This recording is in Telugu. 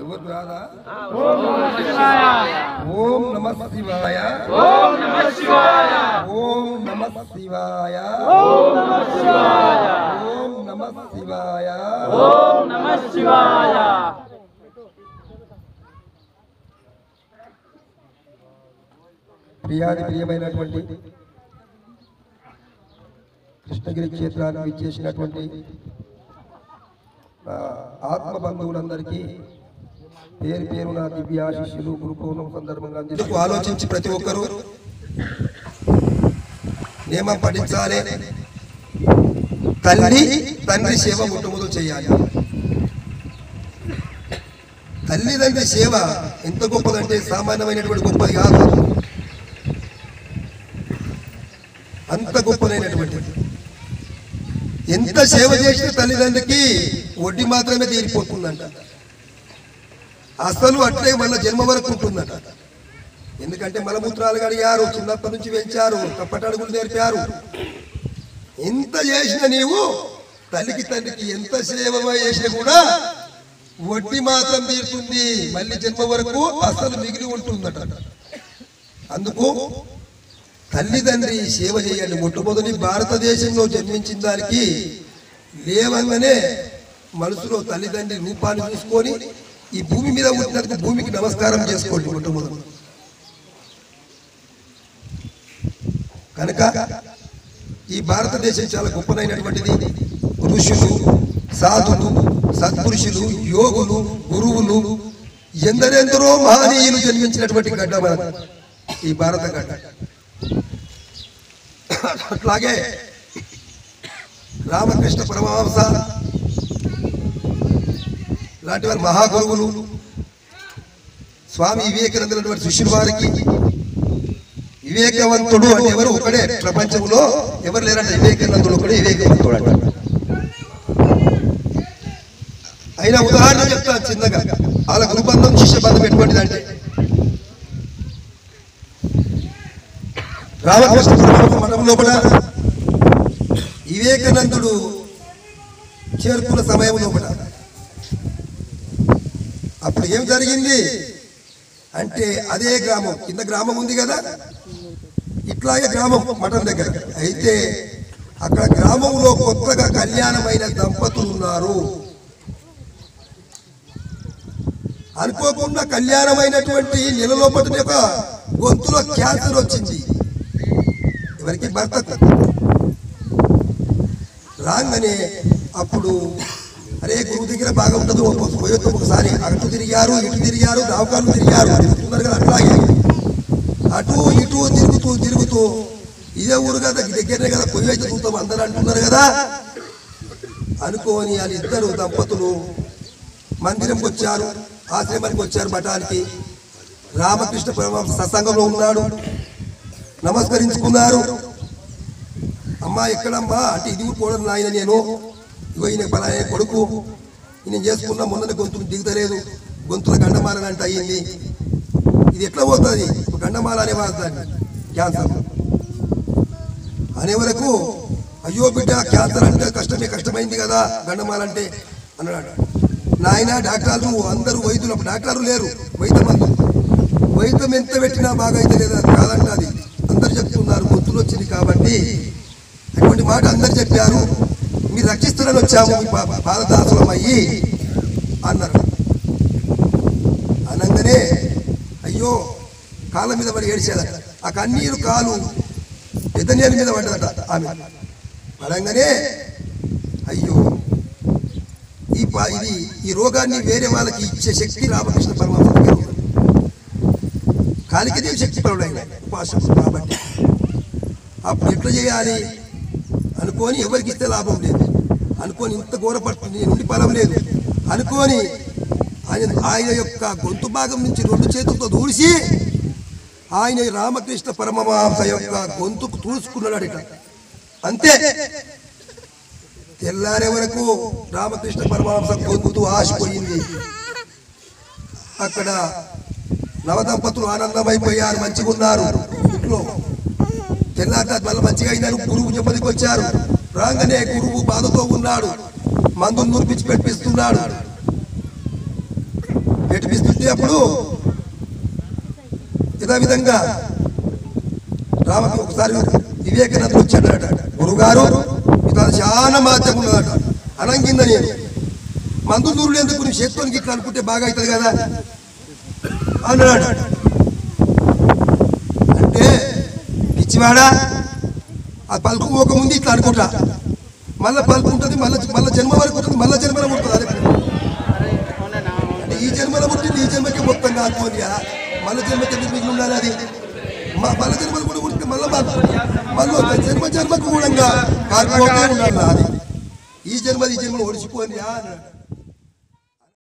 ఎవరు రాదా ఓం నమ శివాయ ఓం నమ శివాయ ఓం నమ శివాయ ఓం నమ శివాయ ఓం నమ శివాయ ఓం నమ శివాయ ప్రియాది ప్రియమైనటువంటి కృష్ణగిరి క్షేత్రానికి ఇచ్చేసినటువంటి నా ఆత్మ బంధువులందరికీ పేరు పేరు నా దివ్యాశిష్యులు గురు పౌర్ణం సందర్భంగా అందుకు ఆలోచించి ప్రతి ఒక్కరూ నియమం పఠించాలి తల్లి తండ్రి సేవ మొట్టమొదలు చేయాలి తల్లిదండ్రి సేవ ఎంత గొప్పదంటే సామాన్యమైనటువంటి గొప్పది కాదు అంత గొప్పదైనటువంటిది ఎంత సేవ చేసిన తల్లిదండ్రికి వడ్డీ మాత్రమే తీరిపోతుందంట అసలు అట్లే మళ్ళీ జన్మ వరకు ఉంటుందట ఎందుకంటే మలమూత్రాలు కడిగారు చిన్నప్పటి నుంచి పెంచారు తప్పటడుగులు నేర్పారు ఎంత చేసినా నీవు తల్లికి తండ్రికి ఎంత సేవ చేసినా కూడా వడ్డీ మాత్రం తీరుతుంది మళ్ళీ జన్మ వరకు అసలు మిగిలి ఉంటుందట అందుకు తల్లిదండ్రి సేవ చేయండి మొట్టమొదటి భారతదేశంలో జన్మించిన దానికి లేవంగానే మనసులో తల్లిదండ్రి రూపాన్ని చూసుకొని ఈ భూమి మీద ఉంటున్నందుకు భూమికి నమస్కారం చేసుకోండి మొట్టమొదటి కనుక ఈ భారతదేశం చాలా గొప్పదైనటువంటిది ఋషులు సాధులు సత్పురుషులు యోగులు గురువులు ఎందరెందరో మహనీయులు జన్మించినటువంటి గడ్డ మన ఈ భారత గడ్డ అట్లాగే రామకృష్ణ పరమహంస లాంటి వారి మహాగురువులు స్వామి వివేకానంద శిష్యుల వారికి వివేకవంతుడు అంటే ఎవరు ఒకడే ప్రపంచంలో ఎవరు లేరంటే వివేకానందుడు ఒకడే వివేకవంతుడు అంట అయినా ఉదాహరణ చెప్తాను చిన్నగా వాళ్ళ గురుబంధం శిష్య బంధం ఎటువంటిది అంటే రామకృష్ణ పరమహంస మఠం లోపల వివేకానందుడు చేరుకున్న సమయం లోపల అప్పుడు ఏం జరిగింది అంటే అదే గ్రామం కింద గ్రామం ఉంది కదా ఇట్లాగే గ్రామం మఠం దగ్గర అయితే అక్కడ గ్రామంలో కొత్తగా కళ్యాణమైన దంపతులు ఉన్నారు అనుకోకుండా కళ్యాణమైనటువంటి నెల లోపల ఒక గొంతులో క్యాన్సర్ వచ్చింది ఎవరికి భర్త రాగానే అప్పుడు అరే గురువు దగ్గర బాగా ఉండదు పోయొద్దు ఒకసారి అటు తిరిగారు ఇటు తిరిగారు దావకాలు తిరిగారు తిరుగుతున్నారు కదా అట్లాగే అటు ఇటు తిరుగుతూ తిరుగుతూ ఇదే ఊరు కదా దగ్గరనే కదా పొయ్యి అయితే చూస్తాం అందరూ అంటున్నారు కదా అనుకోని వాళ్ళిద్దరు దంపతులు మందిరంకి వచ్చారు ఆశ్రమానికి వచ్చారు మఠానికి రామకృష్ణ పరమహంస సత్సంగంలో ఉన్నాడు నమస్కరించుకున్నారు అమ్మా ఎక్కడమ్మా అంటే ఇది కూడా నాయన నేను ఇగో ఈయన పలానా కొడుకు ఈయన చేసుకున్న మొన్న గొంతుకు దిగుతలేదు గొంతుల గండమాలని అంటే అయ్యింది ఇది ఎట్లా పోతుంది గండమాల అనేవారు దాన్ని క్యాన్సర్ అనే వరకు అయ్యో బిడ్డ క్యాన్సర్ అంటే కష్టమే కష్టమైంది కదా గండమాలంటే అన్నాడు నాయన డాక్టర్లు అందరూ వైద్యులు అప్పుడు డాక్టర్లు లేరు వైద్యం అందరూ వైద్యం ఎంత పెట్టినా బాగా అయితే లేదా కాదంట అది అందరు చెప్తున్నారు గొంతులు వచ్చింది కాబట్టి అటువంటి మాట అందరు చెప్పారు మీరు రక్షిస్తారని వచ్చాము మీ పా- పాదదాసులం అయ్యి అన్నారు అనగానే అయ్యో కాళ్ళ మీద పడి ఏడిచేదట ఆ కన్నీరు కాలు పెద్ద నేల మీద పడ్డదట ఆమె పడంగానే అయ్యో ఈ పా- ఇది ఈ రోగాన్ని వేరే వాళ్ళకి ఇచ్చే శక్తి రామకృష్ణ పరమాత్మ దగ్గర ఉంది. కాలికదేవి శక్తి పరుడైన ఉపాసకుడు కాబట్టి అప్పుడు ఎట్లా చేయాలి అనుకొని ఎవరికి ఇస్తే లాభం లేదు అనుకొని ఇంత ఘోరపడుతుంది నేను ఉండి ఫలం లేదు అనుకొని ఆయన ఆయన యొక్క గొంతు భాగం నుంచి రెండు చేతులతో దూడిసి ఆయన రామకృష్ణ పరమహంస యొక్క గొంతుకు తూసుకున్నాడు ఇట్లా అంతే తెల్లారే వరకు రామకృష్ణ పరమహంస గొంతు ఆశపోయింది అక్కడ నవదంపతులు ఆనందమైపోయారు మంచిగా ఉన్నారు ఇంట్లో తెల్లారి మళ్ళీ మంచిగా అయినారు గురువు నెమ్మదికి వచ్చారు రాగానే గురువు బాధతో ఉన్నాడు మందులు నూర్పించి పెట్టిస్తున్నాడు కనిపిస్తుంటే అప్పుడు ఇదే విధంగా రామ ఒకసారి వివేకానంద వచ్చాడట గురుగారు ఇతను చాలా మాత్రం ఉన్నదట అనంగింద నేను మందు దూరుడు ఎందుకు నీ చేత్తోనికి ఇట్లా అనుకుంటే బాగా అవుతుంది కదా అన్నాడు అంటే పిచ్చివాడా ఆ పలుకు ఒక ముందు ఇట్లా అనుకుంటా మళ్ళా పలుకు ఉంటుంది మళ్ళీ మళ్ళీ జన్మ వరకు ఉంటుంది మళ్ళీ జన్మలో ఉంటుంది అదే అంటే ఈ జన్మలో పుట్టింది ఈ జన్మకి మొత్తం కాకపోతే మళ్ళీ జన్మకి ఎందుకు మిగిలి ఉండాలి అది మ- మళ్ళీ జన్మలు కూడా పుట్టింది మళ్ళీ మళ్ళీ ఒక జన్మ జన్మకు కూడా కాకపోతే ఉండాలి అది ఈ జన్మ ఈ జన్మలో ఒడిచిపోని అన్నాడు